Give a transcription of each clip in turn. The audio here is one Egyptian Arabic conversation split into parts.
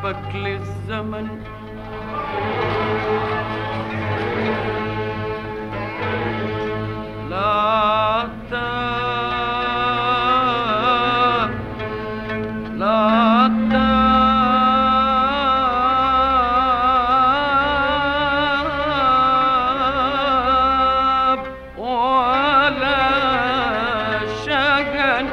حسيبك للزمن لا تاب لا تاب ولا شجن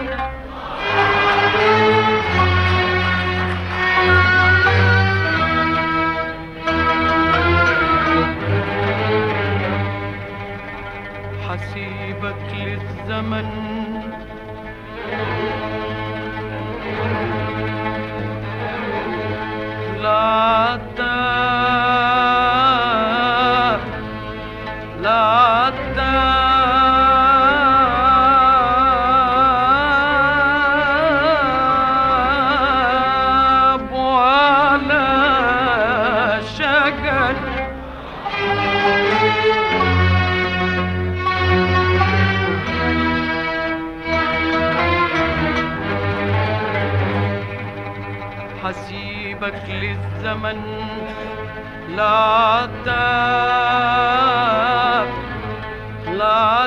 حسيبك للزمن لا تاب لا تاب ولا شجن حسيبك للزمن لا تاب لا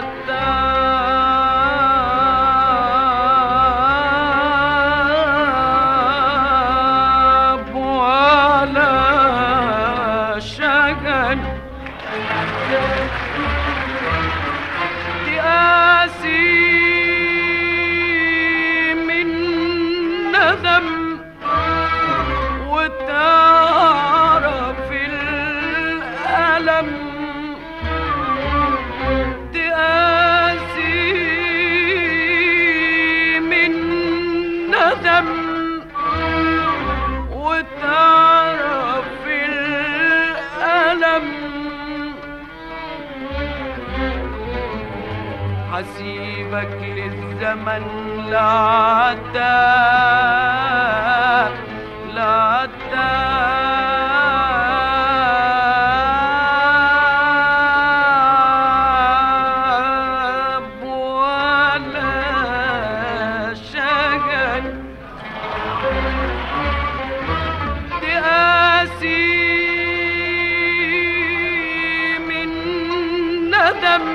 تاب ولا شجن تقاسي من ندم وتعرف الألم تقاسي من ندم وتعرف الألم حسيبك للزمن لا تاب لا تاب ولا شجن تقاسي من ندم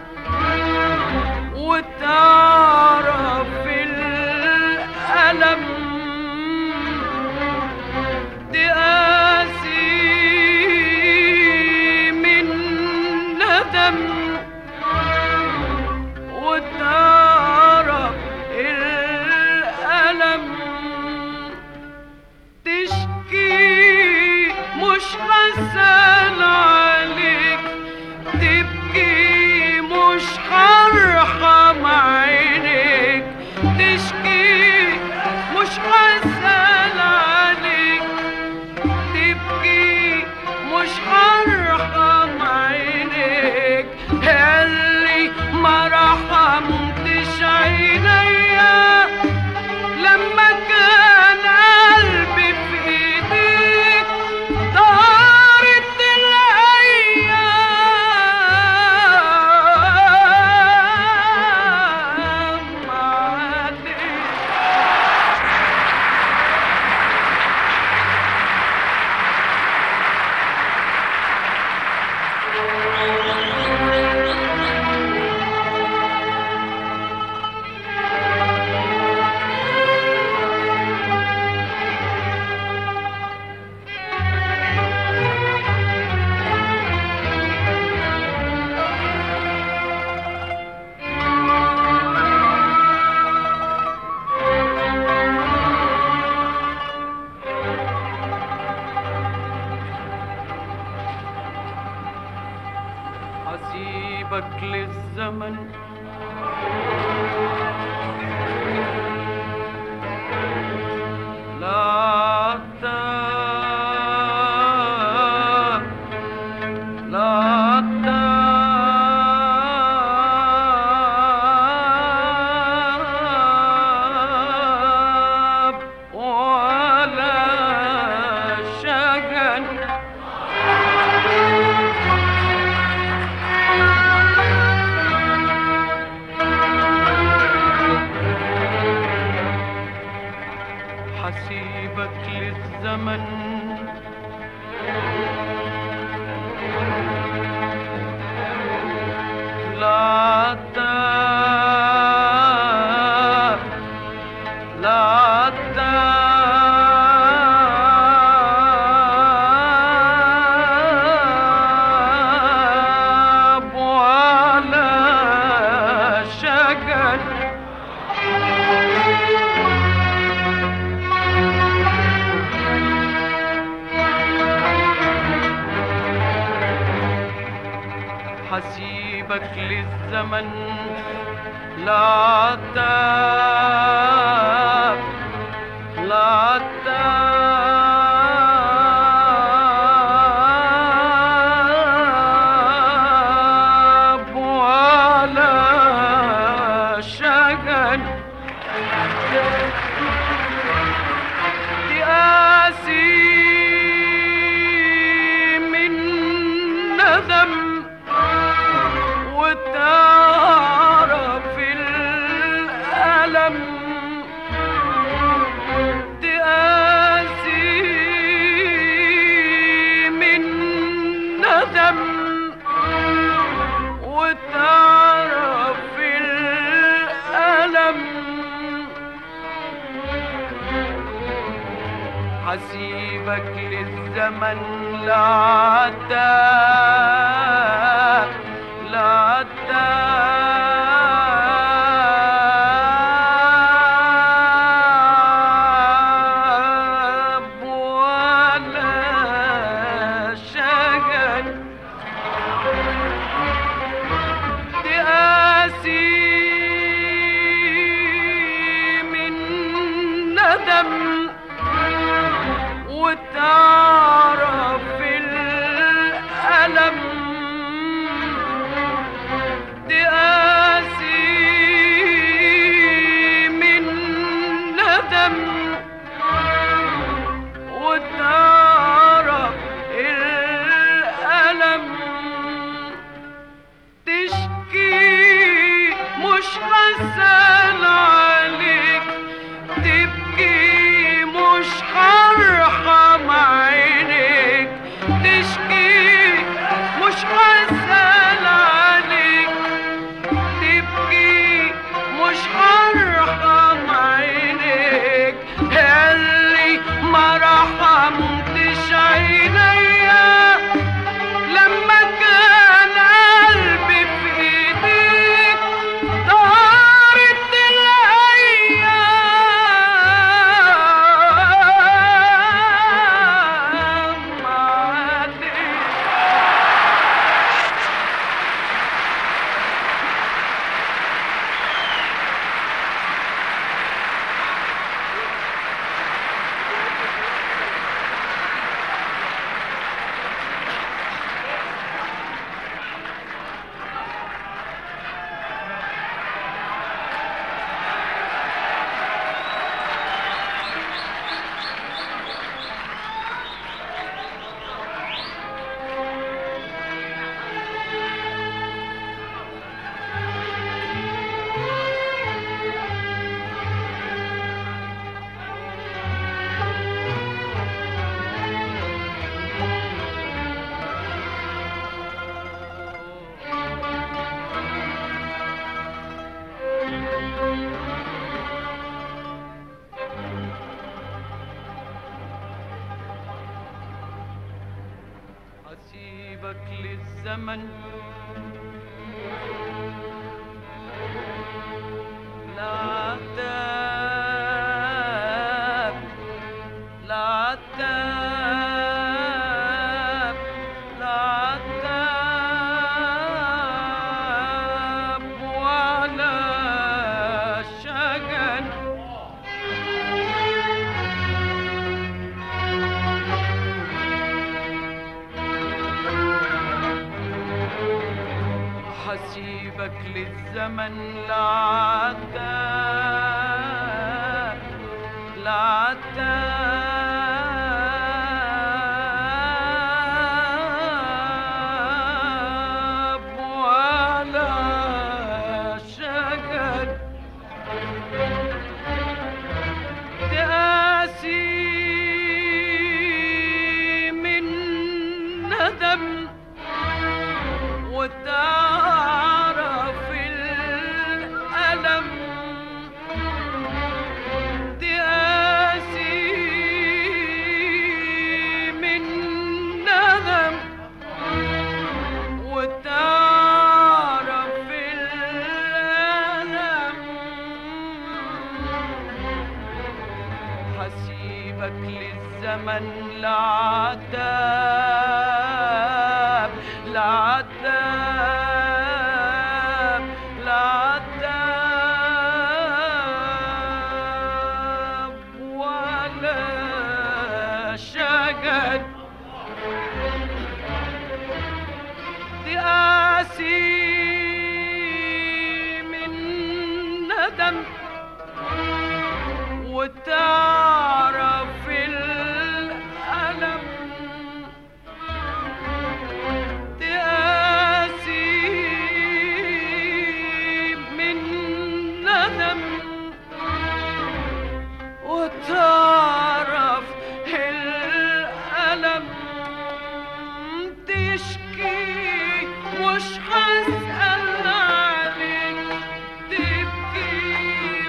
وتعرف الألم تقاسي من ندم وتعرف الألم تشكي مش حسن عليك تبكي مش هرحم عينيك تشكي مش حسن عليك تبكي مش هرحم عينيك اللي ما رحمتش عينيا لما كان قلبي في ايديك طارت الايام عليك حسيبك للزمن لا تاب لا تاب ولا شجن تاب لا تاب ولا شجر حسيبك للزمن لا تاب لا تاب ولا شجن تآسي من ندم وتعرف الألم تآسي من ندم وتعرف الألم حسيبك للزمن لا تاب لا تاب ولا شجن تآسي من ندم وتعرف الألم تآسي من ندم وتعرف الألم تشكي مش حزن عليك تبكي مش هرحم عينيك تشكي مش حزن عليك تبكي مش هرحم عينيك اللي ما رحمتش عينيا لما كان قلبي في ايديك طارت الايام عليك أسيبك للزمن لا تاب لا تاب لا تاب ولا شجن حسيبك للزمن لا تاب لا تاب ولا شجن تأسي من ندم وتعرف الزمن لعتاب لعتاب لعتاب ولا شجن تقاسي من ندم وتعرف الألم تقاسي من ندم وتعرف الألم تشكي مش هسأل عليك تبكي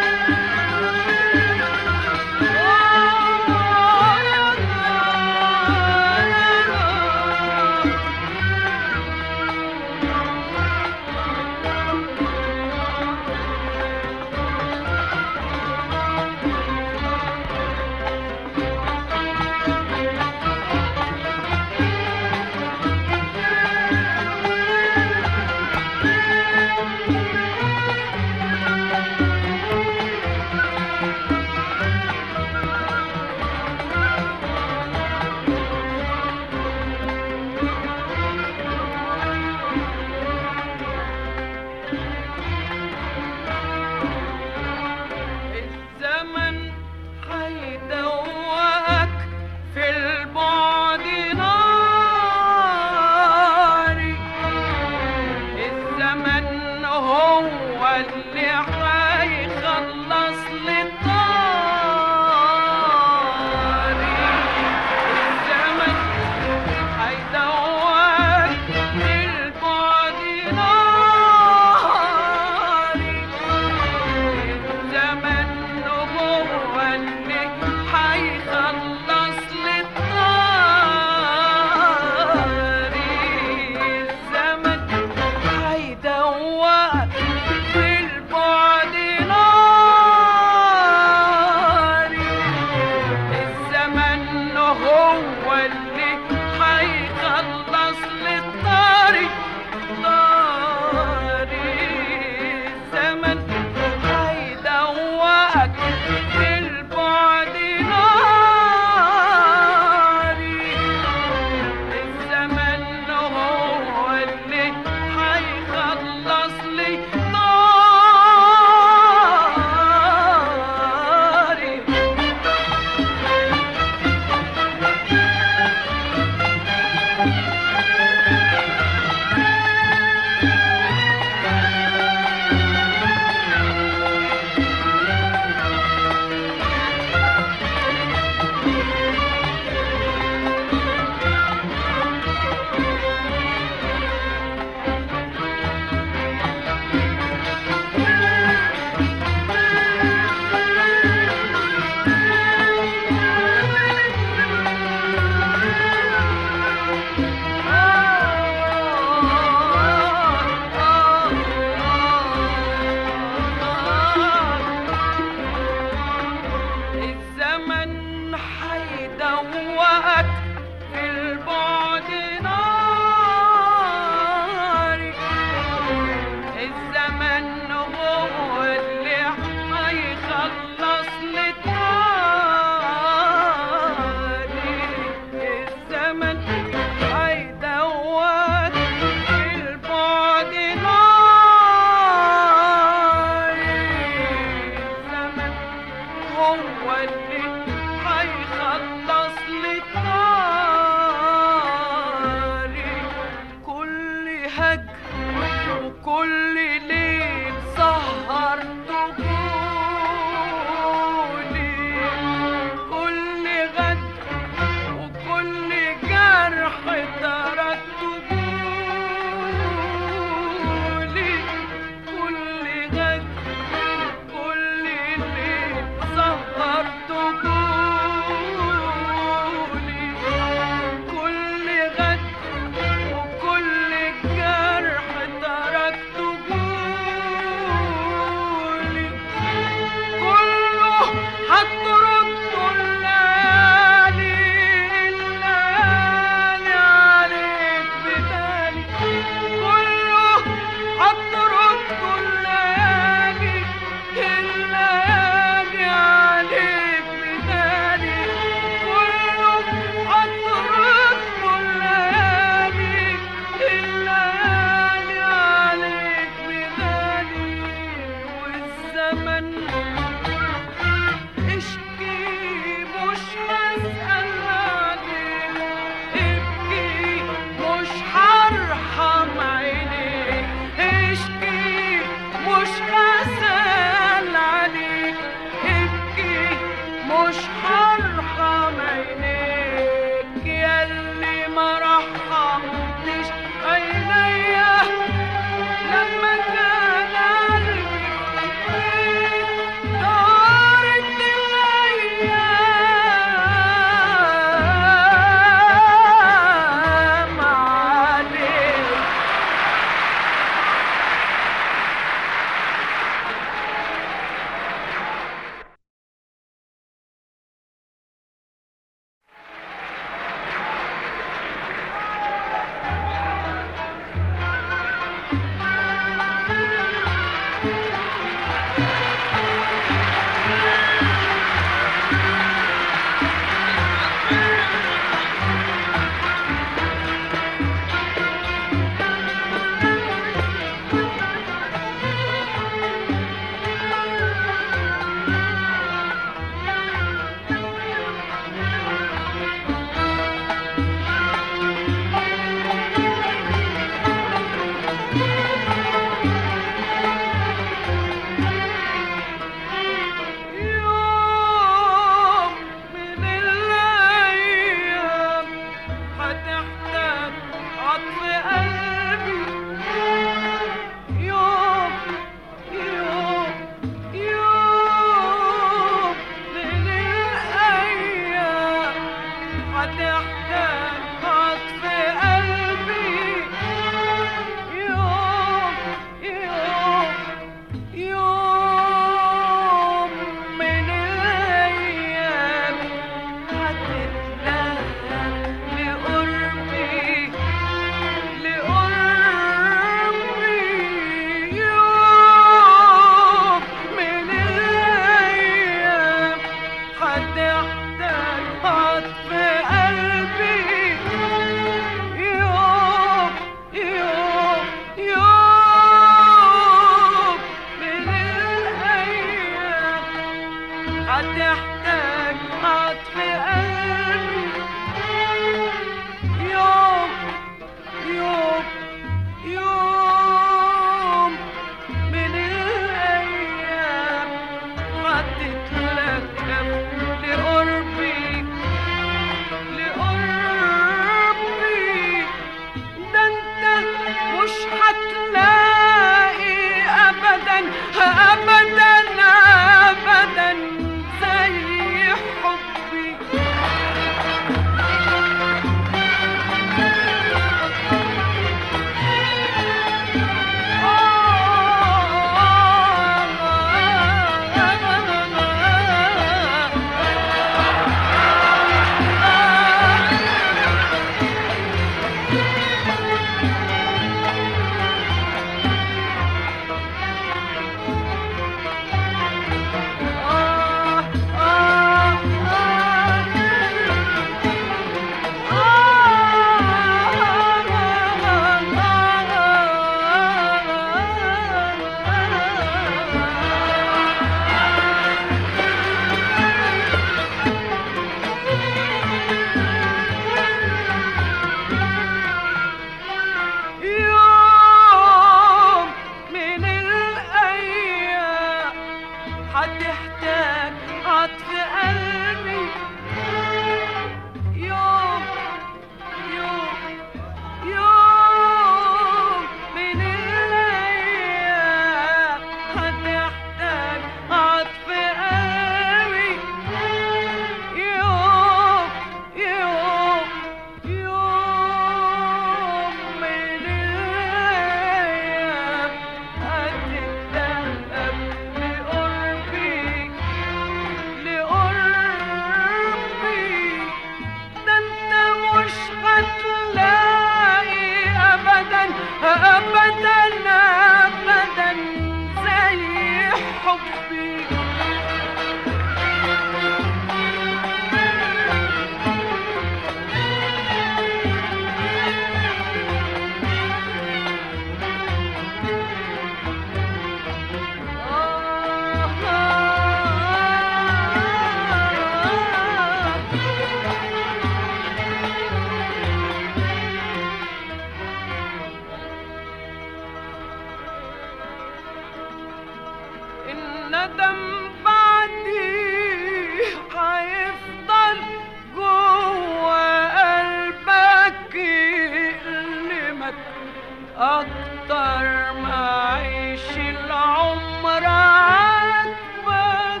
أكتر ما أعيش العمر عاتبك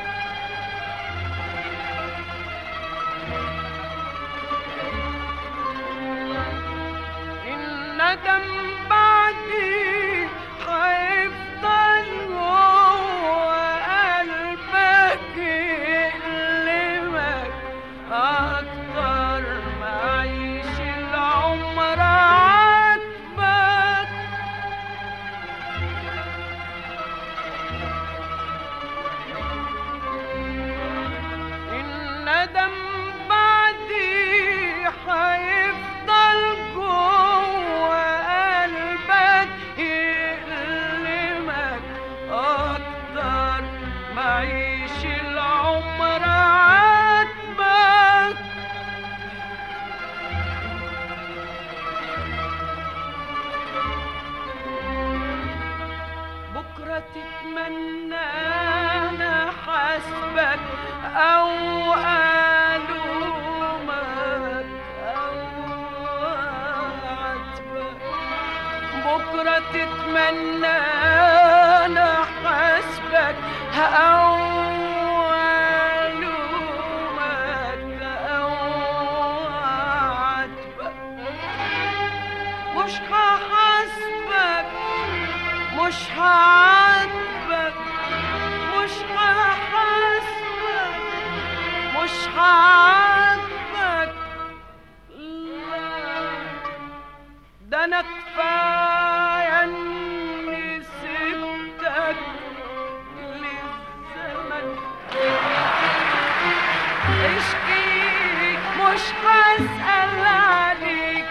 الندم بعدي هيفضل جوه قلبك يألمك أكتر ما أعيش العمر عاتبك الندم بعدي هيفضل جوه قلبك يألمك أكتر ما أعيش العمر عاتبك بكرة تتمنى أنا حسبك أو ألومك أو أعاتبك بكرة تتمنى أنا حسبك أو ألومك أو أعاتبك مش هحاسبك مش هعاتبك مش هحاسبك مش هعاتبك لا ده انا كفايه اني سبتك للزمن اشكيك مش هسأل عليك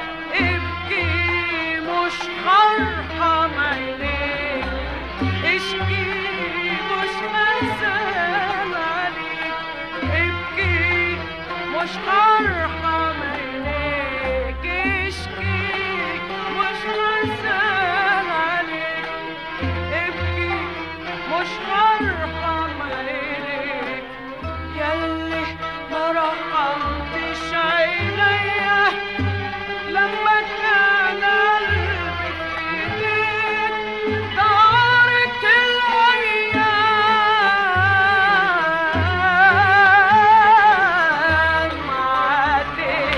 ابكي مش هرحم عينيك اشكي مش هسأل عليك ابكي مش هرحم عينيك اشكي مش هسأل عليك ابكي مش هرحم عينيك ياللي ما رحمتش عينيا لما كان قلبي في ايديك دارت الايام عديت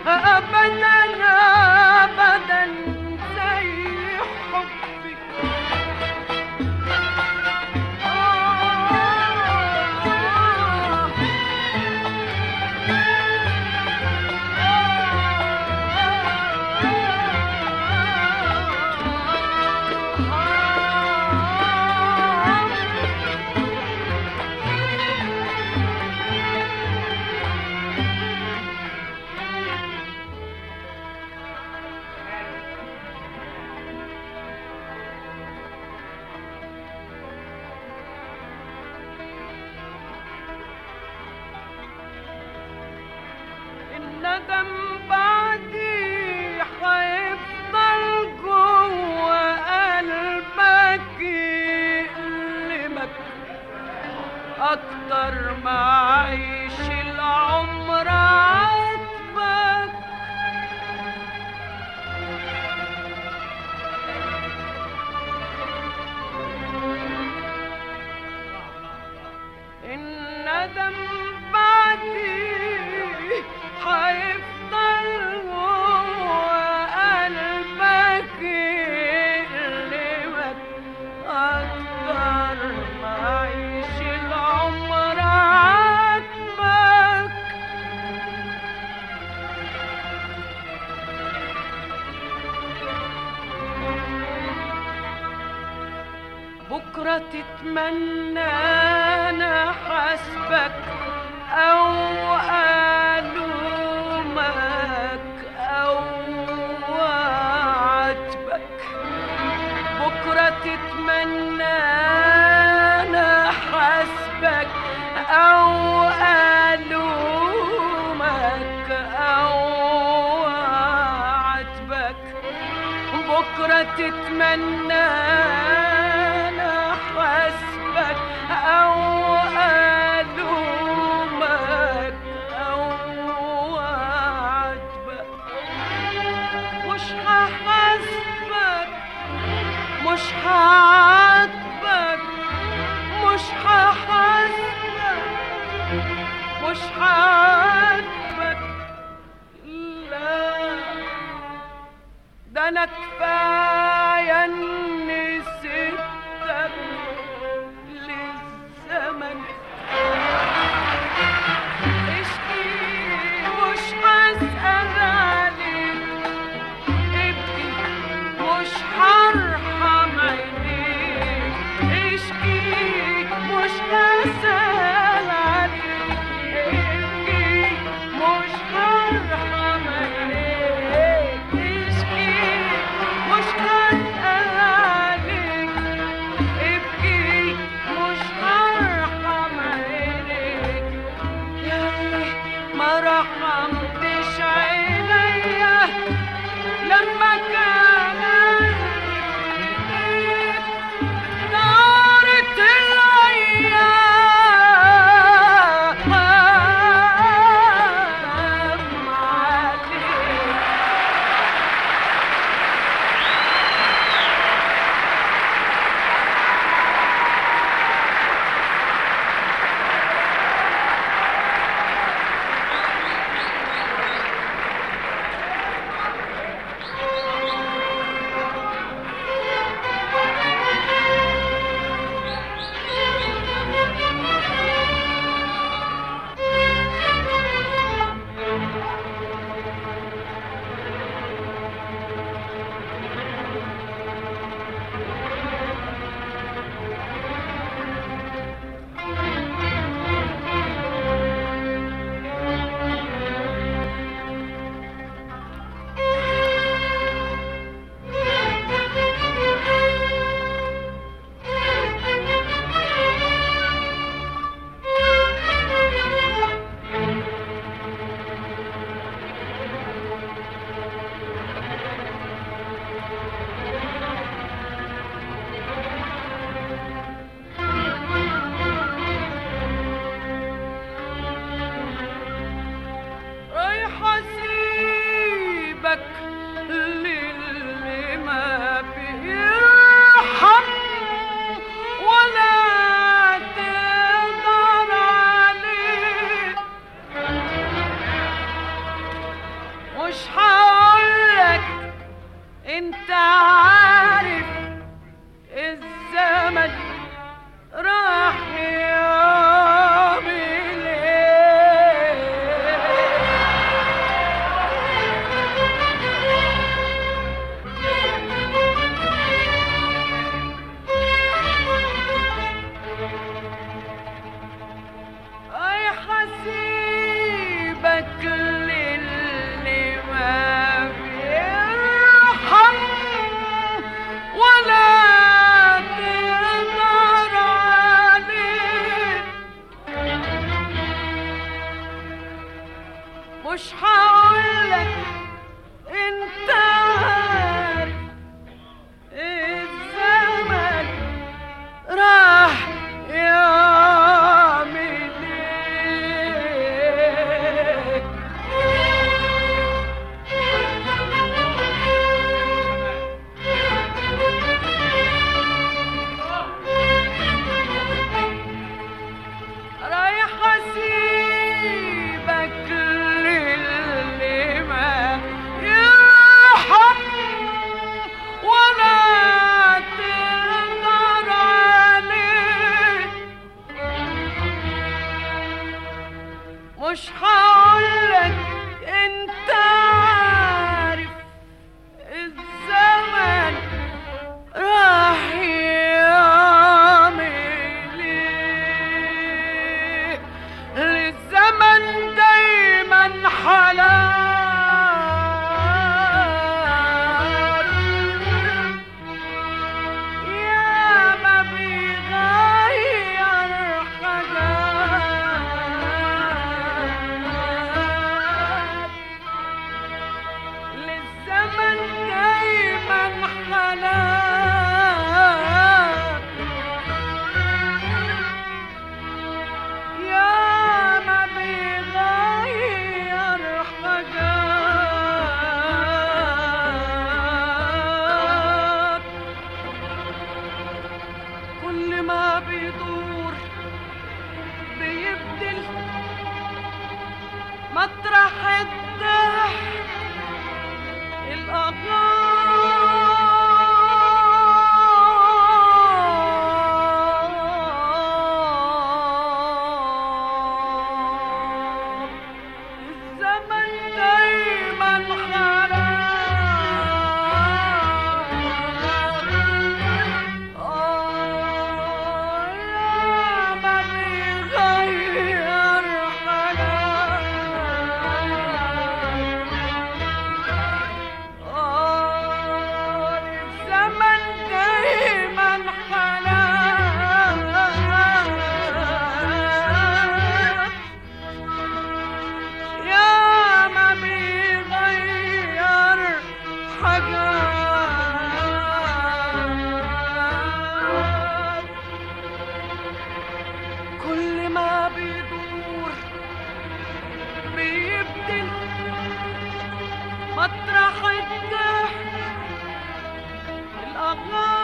ابدا ابدا زي حبك آه الندم بعدي حيفضل جوه قلبك يألمك أكتر ما عيش العمر عاتبك الندم بعدي حيفضل جوه قلبك يألمك أكتر ما عيش العمر عاتبك بكرة تتمنى أنا حسبك أو ألومك أو أعاتبك بكرة تتمنى أنا حسبك أو ألومك أو أعاتبك بكرة تتمنى أنا حسبك أو ألومك أو أعاتبك مش هحاسبك مش هعاتبك مش هحاسبك مش هعاتبك لا ده انا كفايه اني سبتك للزمن اشكي مش هسأل عليك ابكي مش هرحم عينيك اشكي مش هسأل عليك ابكي مش هرحم عينيك اشكي مش هسأل مش هقولك انت عارف الزمن راح يعمل ايه اي حسيبك للي ما بيرحم ولا تقدر عليه مش هقولك انت عارف الزمن راح يعمل ايه رايح اسيبك للي ما يرحم ولا تقدر عليه مش هقولك انت عارف الزمن راح يعمل ايه للزمن دايما حلال يا ما بيغير حاجات للزمن دايما حلال يا ما بيغير حاجات كل ما بيدور بيبدل مطرح الضحك الأغار الزمن دايما حرام آه يا ما بيغير حالات آه الزمن دايما حالات يا ما بيغير حاجات كل ما بيدور بيبدل مطرح الضحك الأغاني